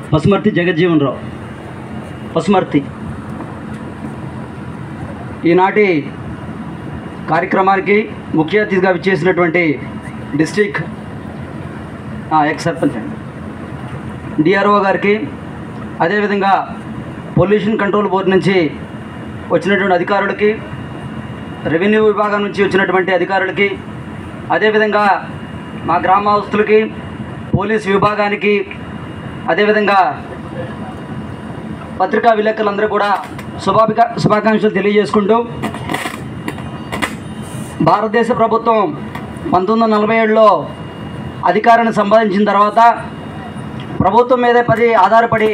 పసుమర్తి జగజ్జీవన్ రావు పసుమర్తి ఈనాటి కార్యక్రమానికి ముఖ్య అతిథిగా విచ్చేసినటువంటి డిస్టిక్ ఎక్స్ సర్పంచ్ అండి డిఆర్ఓ గారికి అదేవిధంగా పొల్యూషన్ కంట్రోల్ బోర్డు నుంచి వచ్చినటువంటి అధికారులకి రెవెన్యూ విభాగం నుంచి వచ్చినటువంటి అధికారులకి అదేవిధంగా మా గ్రామస్తులకి పోలీస్ విభాగానికి అదేవిధంగా పత్రికా విలేకరులందరూ కూడా శుభాభికా శుభాకాంక్షలు తెలియజేసుకుంటూ భారతదేశ ప్రభుత్వం పంతొమ్మిది వందల నలభై ఏడులో అధికారాన్ని సంపాదించిన తర్వాత ప్రభుత్వం మీదే పది ఆధారపడి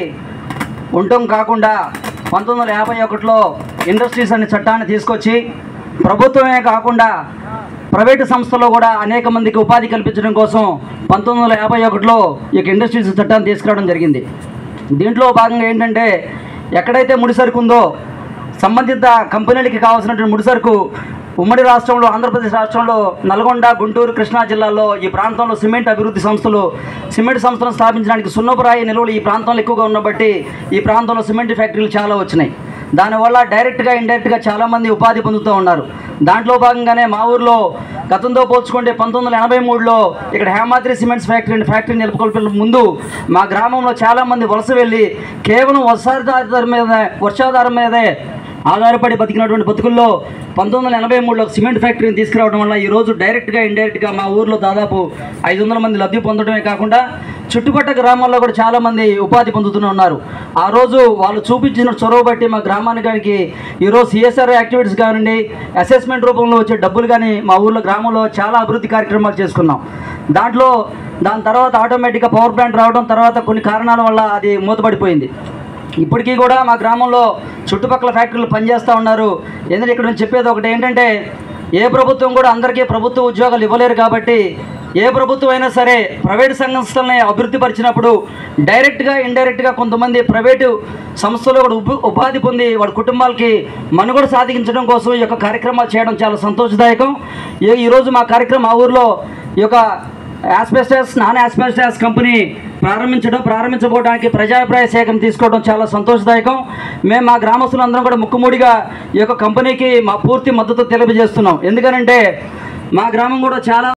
ఉండటం కాకుండా పంతొమ్మిది వందల యాభై ఒకటిలో ఇండస్ట్రీస్ అనే చట్టాన్ని తీసుకొచ్చి ప్రభుత్వమే కాకుండా ప్రైవేటు సంస్థల్లో కూడా అనేక మందికి ఉపాధి కల్పించడం కోసం పంతొమ్మిది వందల యాభై ఒకటిలో ఈ యొక్క ఇండస్ట్రీస్ చట్టాన్ని తీసుకురావడం జరిగింది దీంట్లో భాగంగా ఏంటంటే ఎక్కడైతే ముడి సరుకు ఉందో సంబంధిత కంపెనీలకి కావాల్సినటువంటి ముడి సరుకు ఉమ్మడి రాష్ట్రంలో ఆంధ్రప్రదేశ్ రాష్ట్రంలో నల్గొండ గుంటూరు కృష్ణా జిల్లాల్లో ఈ ప్రాంతంలో సిమెంట్ అభివృద్ధి సంస్థలు సిమెంట్ సంస్థలను స్థాపించడానికి సున్నపురాయి నిల్వలు ఈ ప్రాంతంలో ఎక్కువగా ఉన్నబట్టి ఈ ప్రాంతంలో సిమెంట్ ఫ్యాక్టరీలు చాలా వచ్చినాయి దానివల్ల డైరెక్ట్గా ఇండైరెక్ట్గా చాలామంది ఉపాధి పొందుతూ ఉన్నారు దాంట్లో భాగంగానే మా ఊర్లో గతంతో పోల్చుకుంటే పంతొమ్మిది వందల ఎనభై మూడులో ఇక్కడ హేమాద్రి సిమెంట్స్ ఫ్యాక్టరీ ఫ్యాక్టరీ నెలకొల్పిన ముందు మా గ్రామంలో చాలామంది వలస వెళ్ళి కేవలం వర్షాధారం మీద వర్షాధారం మీదే ఆధారపడి బతికినటువంటి బతుకుల్లో పంతొమ్మిది వందల ఎనభై మూడులో సిమెంట్ ఫ్యాక్టరీని తీసుకురావడం వల్ల ఈరోజు డైరెక్ట్గా ఇండైరెక్ట్గా మా ఊర్లో దాదాపు ఐదు వందల మంది లబ్ధి పొందడమే కాకుండా చుట్టుపక్కల గ్రామాల్లో కూడా చాలామంది ఉపాధి పొందుతూనే ఉన్నారు ఆ రోజు వాళ్ళు చూపించిన చొరవ బట్టి మా గ్రామానికి ఈరోజు సిఎస్ఆర్ యాక్టివిటీస్ కానివ్వండి అసెస్మెంట్ రూపంలో వచ్చే డబ్బులు కానీ మా ఊర్లో గ్రామంలో చాలా అభివృద్ధి కార్యక్రమాలు చేసుకున్నాం దాంట్లో దాని తర్వాత ఆటోమేటిక్గా పవర్ ప్లాంట్ రావడం తర్వాత కొన్ని కారణాల వల్ల అది మూతపడిపోయింది ఇప్పటికీ కూడా మా గ్రామంలో చుట్టుపక్కల ఫ్యాక్టరీలు పనిచేస్తూ ఉన్నారు ఎందుకంటే ఇక్కడ నేను చెప్పేది ఒకటి ఏంటంటే ఏ ప్రభుత్వం కూడా అందరికీ ప్రభుత్వ ఉద్యోగాలు ఇవ్వలేరు కాబట్టి ఏ ప్రభుత్వం అయినా సరే ప్రైవేటు సంస్థలని అభివృద్ధి పరిచినప్పుడు డైరెక్ట్గా ఇండైరెక్ట్గా కొంతమంది ప్రైవేటు సంస్థలు కూడా ఉప ఉపాధి పొంది వాళ్ళ కుటుంబాలకి మనుగడ సాధించడం కోసం ఈ యొక్క కార్యక్రమాలు చేయడం చాలా సంతోషదాయకం ఈ- ఈరోజు మా కార్యక్రమం మా ఊర్లో ఈ యొక్క యాస్బెస్టస్ నాన్ యాస్బెస్టస్ కంపెనీ ప్రారంభించడం ప్రారంభించబోవడానికి ప్రజాభిప్రాయ సేకరణ తీసుకోవడం చాలా సంతోషదాయకం మేము మా గ్రామస్తులందరం కూడా ముక్కుముడిగా ఈ యొక్క కంపెనీకి మా పూర్తి మద్దతు తెలియజేస్తున్నాం ఎందుకనంటే మా గ్రామం కూడా చాలా